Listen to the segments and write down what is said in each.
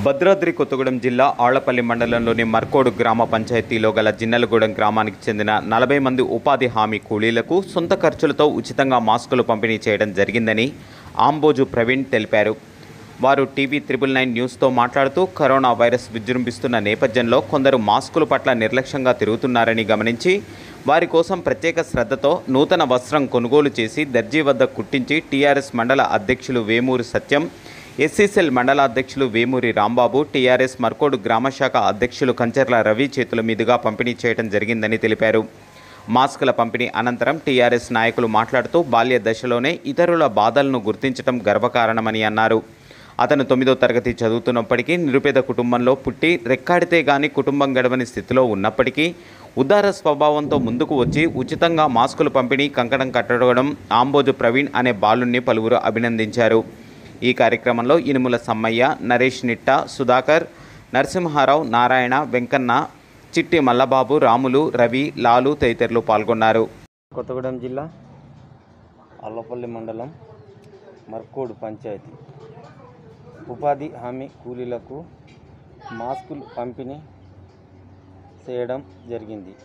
భద్రాద్రి కొత్తగూడెం జిల్లా ఆళ్లపల్లి మండలంలోని మర్కోడు గ్రామ పంచాయతీలో గల జిన్నలగూడెం గ్రామానికి చెందిన నలభై మంది ఉపాధి హామీ కూలీలకు సొంత ఖర్చులతో ఉచితంగా మాస్కులు పంపిణీ చేయడం జరిగిందని ఆంబోజు ప్రవీణ్ తెలిపారు వారు టీవీ త్రిబుల్ నైన్ న్యూస్తో మాట్లాడుతూ కరోనా వైరస్ విజృంభిస్తున్న నేపథ్యంలో కొందరు మాస్కుల పట్ల నిర్లక్ష్యంగా తిరుగుతున్నారని గమనించి వారి కోసం ప్రత్యేక శ్రద్ధతో నూతన వస్త్రం కొనుగోలు చేసి దర్జీ వద్ద కుట్టించి టీఆర్ఎస్ మండల అధ్యక్షులు వేమూరి సత్యం ఎస్సీసెల్ మండల అధ్యక్షులు వేమూరి రాంబాబు టీఆర్ఎస్ మర్కోడు గ్రామశాఖ అధ్యక్షులు కంచర్ల రవి చేతుల మీదుగా పంపిణీ చేయడం జరిగిందని తెలిపారు మాస్కుల పంపిణీ అనంతరం టీఆర్ఎస్ నాయకులు మాట్లాడుతూ బాల్య దశలోనే ఇతరుల బాధలను గుర్తించడం గర్వకారణమని అన్నారు అతను తొమ్మిదో తరగతి చదువుతున్నప్పటికీ నిరుపేద కుటుంబంలో పుట్టి రెక్కాడితే గాని కుటుంబం గడవని స్థితిలో ఉన్నప్పటికీ ఉదార స్వభావంతో ముందుకు వచ్చి ఉచితంగా మాస్కులు పంపిణీ కంకణం కట్టడం ఆంబోజు ప్రవీణ్ అనే బాలుణ్ణి పలువురు అభినందించారు ఈ కార్యక్రమంలో ఇనుముల సమ్మయ్య నరేష్ నిట్ట సుధాకర్ నరసింహారావు నారాయణ వెంకన్న చిట్టి మల్లబాబు రాములు రవి లాలు తదితరులు పాల్గొన్నారు కొత్తగూడెం జిల్లా అల్లపల్లి మండలం మర్కోడు పంచాయతీ ఉపాధి హామీ కూలీలకు మాస్కులు పంపిణీ చేయడం జరిగింది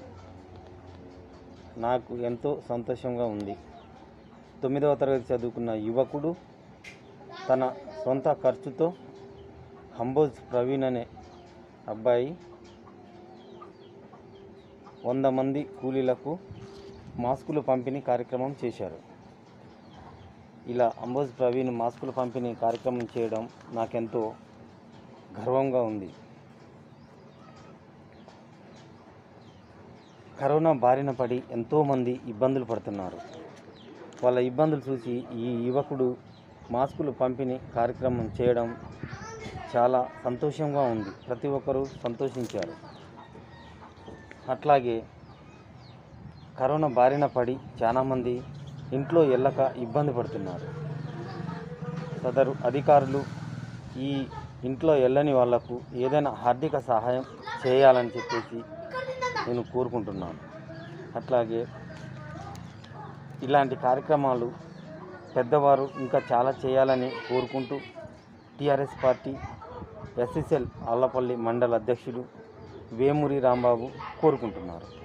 నాకు ఎంతో సంతోషంగా ఉంది తొమ్మిదవ తరగతి చదువుకున్న యువకుడు తన సొంత ఖర్చుతో హంబోజ్ ప్రవీణ్ అనే అబ్బాయి వంద మంది కూలీలకు మాస్కులు పంపిణీ కార్యక్రమం చేశారు ఇలా అంబోజ్ ప్రవీణ్ మాస్కులు పంపిణీ కార్యక్రమం చేయడం నాకెంతో గర్వంగా ఉంది కరోనా బారిన పడి ఎంతోమంది ఇబ్బందులు పడుతున్నారు వాళ్ళ ఇబ్బందులు చూసి ఈ యువకుడు మాస్కులు పంపిణీ కార్యక్రమం చేయడం చాలా సంతోషంగా ఉంది ప్రతి ఒక్కరూ సంతోషించారు అట్లాగే కరోనా బారిన పడి చాలామంది ఇంట్లో వెళ్ళక ఇబ్బంది పడుతున్నారు సదరు అధికారులు ఈ ఇంట్లో వెళ్ళని వాళ్లకు ఏదైనా ఆర్థిక సహాయం చేయాలని చెప్పేసి నేను కోరుకుంటున్నాను అట్లాగే ఇలాంటి కార్యక్రమాలు పెద్దవారు ఇంకా చాలా చేయాలని కోరుకుంటూ టీఆర్ఎస్ పార్టీ ఎస్ఎస్ఎల్ ఆళ్లపల్లి మండల అధ్యక్షుడు వేమూరి రాంబాబు కోరుకుంటున్నారు